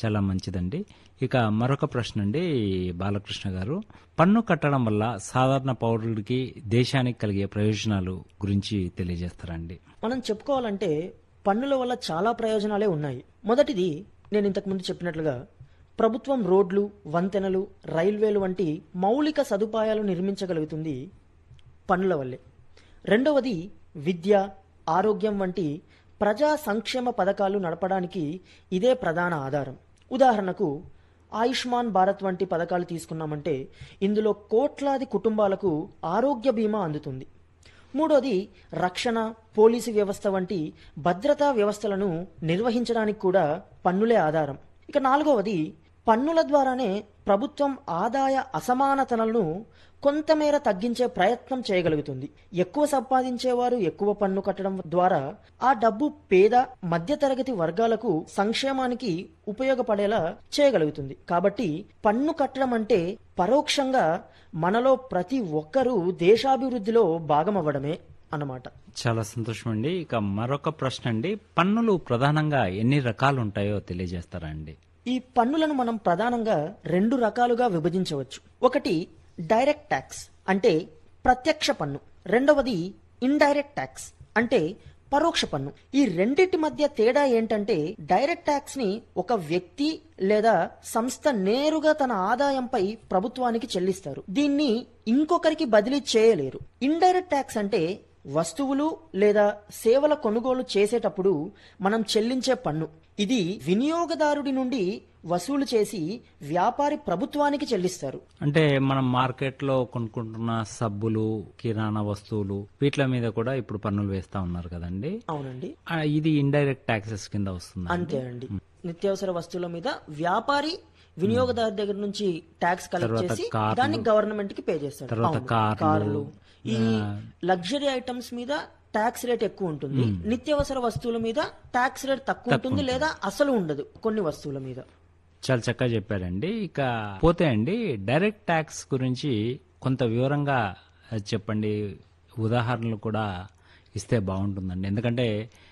చాలా మంచిదండి ఇక మరొక ప్రశ్న అండి బాలకృష్ణ గారు పన్ను కట్టడం వల్ల సాధారణ పౌరుడికి దేశానికి కలిగే ప్రయోజనాలు గురించి తెలియజేస్తారండి మనం చెప్పుకోవాలంటే పన్నుల వల్ల చాలా ప్రయోజనాలే ఉన్నాయి మొదటిది నేను ఇంతకుముందు చెప్పినట్లుగా ప్రభుత్వం రోడ్లు వంతెనలు రైల్వేలు వంటి మౌలిక సదుపాయాలు నిర్మించగలుగుతుంది పన్నుల వల్లే రెండవది విద్య ఆరోగ్యం వంటి ప్రజా సంక్షేమ పథకాలు నడపడానికి ఇదే ప్రధాన ఆధారం ఉదాహరణకు ఆయుష్మాన్ భారత్ వంటి పథకాలు తీసుకున్నామంటే ఇందులో కోట్లాది కుటుంబాలకు ఆరోగ్య బీమా అందుతుంది మూడోది రక్షణ పోలీసు వ్యవస్థ వంటి భద్రతా వ్యవస్థలను నిర్వహించడానికి కూడా పన్నులే ఆధారం ఇక నాలుగవది పన్నుల ద్వారానే ప్రభుత్వం ఆదాయ అసమానతలను కొంతమేర తగ్గించే ప్రయత్నం చేయగలుగుతుంది ఎక్కువ సంపాదించేవారు ఎక్కువ పన్ను కట్టడం ద్వారా ఆ డబ్బు పేద మధ్యతరగతి వర్గాలకు సంక్షేమానికి ఉపయోగపడేలా చేయగలుగుతుంది కాబట్టి పన్ను కట్టడం అంటే పరోక్షంగా మనలో ప్రతి ఒక్కరూ దేశాభివృద్ధిలో భాగమవ్వడమే అన్నమాట చాలా సంతోషం అండి ఇక మరొక ప్రశ్న అండి పన్నులు ప్రధానంగా ఎన్ని రకాలు ఉంటాయో తెలియజేస్తారా అండి ఈ పన్నులను మనం ప్రధానంగా రెండు రకాలుగా విభజించవచ్చు ఒకటి డైరెక్ట్ ట్యాక్స్ అంటే ప్రత్యక్ష పన్ను రెండవది ఇండైరెక్ట్ ట్యాక్స్ అంటే పరోక్ష పన్ను ఈ రెండిటి మధ్య తేడా ఏంటంటే డైరెక్ట్ ట్యాక్స్ ని ఒక వ్యక్తి లేదా సంస్థ నేరుగా తన ఆదాయంపై ప్రభుత్వానికి చెల్లిస్తారు దీన్ని ఇంకొకరికి బదిలీ చేయలేరు ఇండైరెక్ట్ ట్యాక్స్ అంటే వస్తువులు లేదా సేవల కొనుగోలు చేసేటప్పుడు మనం చెల్లించే పన్ను ఇది వినియోగదారుడి నుండి వసూలు చేసి వ్యాపారి ప్రభుత్వానికి చెల్లిస్తారు అంటే మనం మార్కెట్లో కొనుక్కుంటున్న సబ్బులు కిరాణా వస్తువులు వీటి మీద కూడా ఇప్పుడు పన్నులు వేస్తా ఉన్నారు కదండి అవునండి ఆ, ఇది ఇండైరెక్ట్ ట్యాక్సెస్ కింద వస్తుంది అంతే అండి నిత్యావసర వస్తువుల మీద వ్యాపారి వినియోగదారు దగ్గర నుంచి ట్యాక్స్ కలెక్ట్ తర్వాత చేసి కార్లు. దాన్ని గవర్నమెంట్ కి పే చేస్తాడు తర్వాత అవును. కార్లు. కార్లు ఈ లగ్జరీ ఐటమ్స్ మీద ట్యాక్స్ రేట్ ఎక్కువ ఉంటుంది నిత్యావసర వస్తువుల మీద ట్యాక్స్ రేట్ తక్కువ ఉంటుంది లేదా అసలు ఉండదు కొన్ని వస్తువుల మీద చాలా చక్కగా చెప్పారండి ఇక పోతే అండి డైరెక్ట్ ట్యాక్స్ గురించి కొంత వివరంగా చెప్పండి ఉదాహరణలు కూడా ఇస్తే బాగుంటుందండి ఎందుకంటే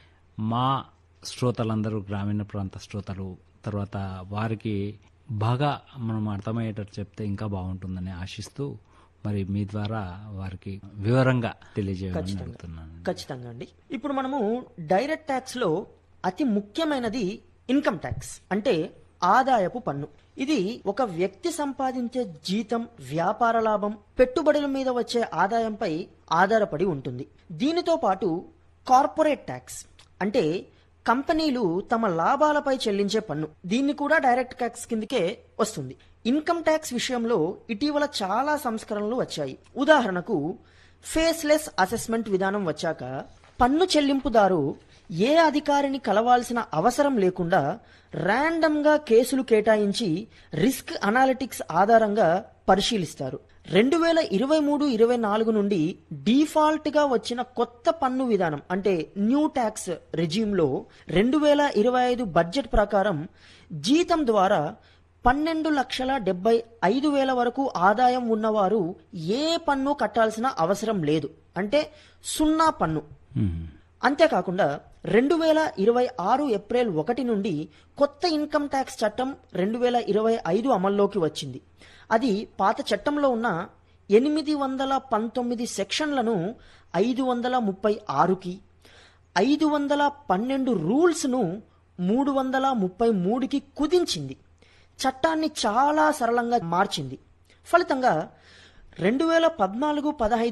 మా శ్రోతలందరూ గ్రామీణ ప్రాంత శ్రోతలు తర్వాత వారికి బాగా మనం అర్థమయ్యేటట్టు చెప్తే ఇంకా బాగుంటుందని ఆశిస్తూ మరి మీ ద్వారా వారికి వివరంగా తెలియజేయాలని అడుగుతున్నాను ఖచ్చితంగా అండి ఇప్పుడు మనము డైరెక్ట్ ట్యాక్స్ లో అతి ముఖ్యమైనది ఇన్కమ్ ట్యాక్స్ అంటే ఆదాయపు పన్ను ఇది ఒక వ్యక్తి సంపాదించే జీతం వ్యాపార లాభం పెట్టుబడుల మీద వచ్చే ఆదాయంపై ఆధారపడి ఉంటుంది దీనితో పాటు కార్పొరేట్ ట్యాక్స్ అంటే కంపెనీలు తమ లాభాలపై చెల్లించే పన్ను దీన్ని కూడా డైరెక్ట్ ట్యాక్స్ కిందకే వస్తుంది ఇన్కమ్ ట్యాక్స్ విషయంలో ఇటీవల చాలా సంస్కరణలు వచ్చాయి ఉదాహరణకు ఫేస్లెస్ అసెస్మెంట్ విధానం వచ్చాక పన్ను చెల్లింపుదారు ఏ అధికారిని కలవాల్సిన అవసరం లేకుండా ర్యాండమ్ గా కేసులు కేటాయించి రిస్క్ అనాలిటిక్స్ ఆధారంగా పరిశీలిస్తారు రెండు వేల ఇరవై మూడు ఇరవై నాలుగు నుండి డిఫాల్ట్ గా వచ్చిన కొత్త పన్ను విధానం అంటే న్యూ ట్యాక్స్ రెజ్యూమ్లో రెండు వేల ఇరవై ఐదు బడ్జెట్ ప్రకారం జీతం ద్వారా పన్నెండు లక్షల డెబ్బై ఐదు వేల వరకు ఆదాయం ఉన్నవారు ఏ పన్ను కట్టాల్సిన అవసరం లేదు అంటే సున్నా పన్ను మ్మ్. అంతేకాకుండా రెండు వేల ఇరవై ఆరు ఏప్రిల్ ఒకటి నుండి కొత్త ఇన్కమ్ ట్యాక్స్ చట్టం రెండు వేల ఇరవై ఐదు అమల్లోకి వచ్చింది అది పాత చట్టంలో ఉన్న ఎనిమిది వందల పంతొమ్మిది సెక్షన్లను ఐదు వందల ముప్పై ఆరుకి ఐదు వందల పన్నెండు రూల్స్ను మూడు వందల ముప్పై మూడుకి కుదించింది చట్టాన్ని చాలా సరళంగా మార్చింది ఫలితంగా రెండు వేల పద్నాలుగు పదహైదు